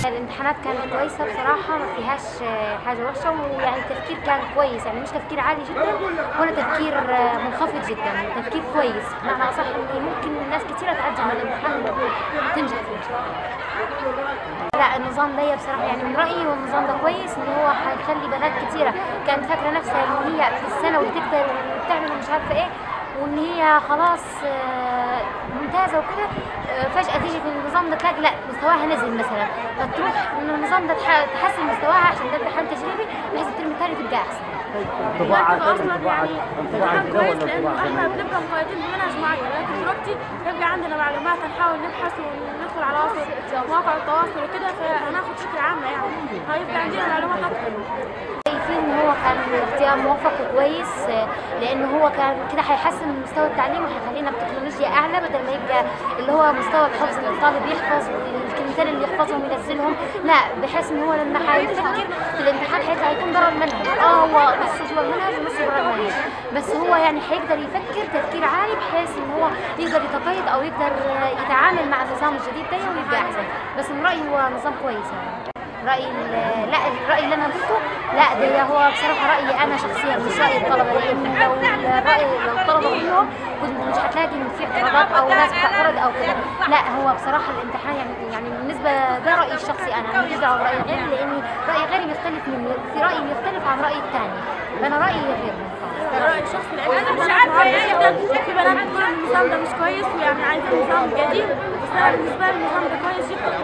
الامتحانات كانت كويسة بصراحة ما فيهاش آه، حاجة وحشة ويعني التفكير كان كويس يعني مش تفكير عالي جدا ولا تفكير آه، منخفض جدا تفكير كويس بمعنى أصح إن ممكن ناس كتيرة تعجل من الامتحان وتنجح فيه إن شاء الله. لا النظام ده بصراحة يعني من رأيي هو النظام ده كويس إن هو هيخلي بنات كتيرة كانت فاكرة نفسها إن هي في الثانوي تقدر وتعمل ومش عارفة إيه وإن هي خلاص آه، ممتازة وكده آه، فجأة تيجي في النظام ده تلاقي لا مستواها نزل مثلا فتروح من النظام ده تح- تحسن مستواها عشان ده امتحان تجريبي بحيث الترم الثاني تبقى أحسن. انطباعك اصلا انطباعك يعني انطباعك امتحان ده كويس ولا لانه انطباعك احنا بنبقى مقيدين بمنهج معين لكن دلوقتي هيبقى عندنا معلومات هنحاول نبحث وندخل على وسط مواقع التواصل وكده فهناخد فكره عامه يعني هيبقى عندنا معلومات اكتر شايفين ان هو كان اختيار موفق وكويس آه، لان هو كان كده هيحسن من مستوى التعليم وهيخلينا بتكنولوجيا اعلى بدل ما يبقى اللي هو مستوى الحفظ اللي الطالب يحفظ والكلمتين اللي يحفظهم ينزلهم لا بحيث ان هو لما هيفكر في الامتحان هيطلع هيكون بره المنهج اه هو نصه جوه المنهج ونصه بره المنهج بس هو يعني هيقدر يفكر تفكير عالي بحيث ان هو يقدر يتقيد او يقدر آه، يتعامل مع النظام الجديد ده ويبقى احسن بس من رايي هو نظام كويس يعني رأي ال- لا الرأي اللي أنا قلته لا ده هو بصراحة رأيي أنا شخصيا مش رأي الطلبة لأن لو الرأي لو الطلبة قلتهم كنت مش هتلاقي إن في اعتراضات أو ناس بتعترض أو كده لا هو بصراحة الامتحان يعني يعني بالنسبة ده رأيي الشخصي أنا ماليش دعوة برأي غيري لأن رأي غيري بيختلف مني في رأيي بيختلف عن رأي التاني فأنا رأيي غيرهم ده رايي الشخصي لان انا مش عارفه جدا في بنات بتقول ان النظام ده مش كويس ويعني عايزين نظام جديد بس انا بالنسبه لي النظام ده كويس جدا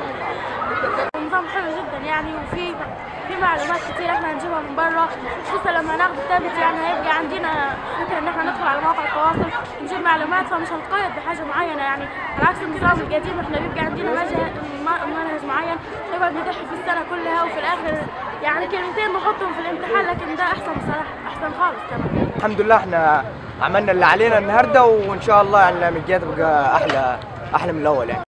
نظام حلو جدا يعني وفي في معلومات كتير احنا هنجيبها من بره خصوصا لما ناخد التابلت يعني هيبقى عندنا فكره ان احنا ندخل على مواقع التواصل ونجيب معلومات فمش هنتقيد بحاجه معينه يعني على عكس النظام القديم احنا بيبقى عندنا منهج منهج معين نقعد ندح في السنه كلها وفي الاخر يعني كلمتين نحطهم في الامتحان لكن ده احسن بصراحه احسن خالص كمان الحمد لله احنا عملنا اللي علينا النهارده وان شاء الله يعني الجايه تبقى احلى احلى من الاول يعني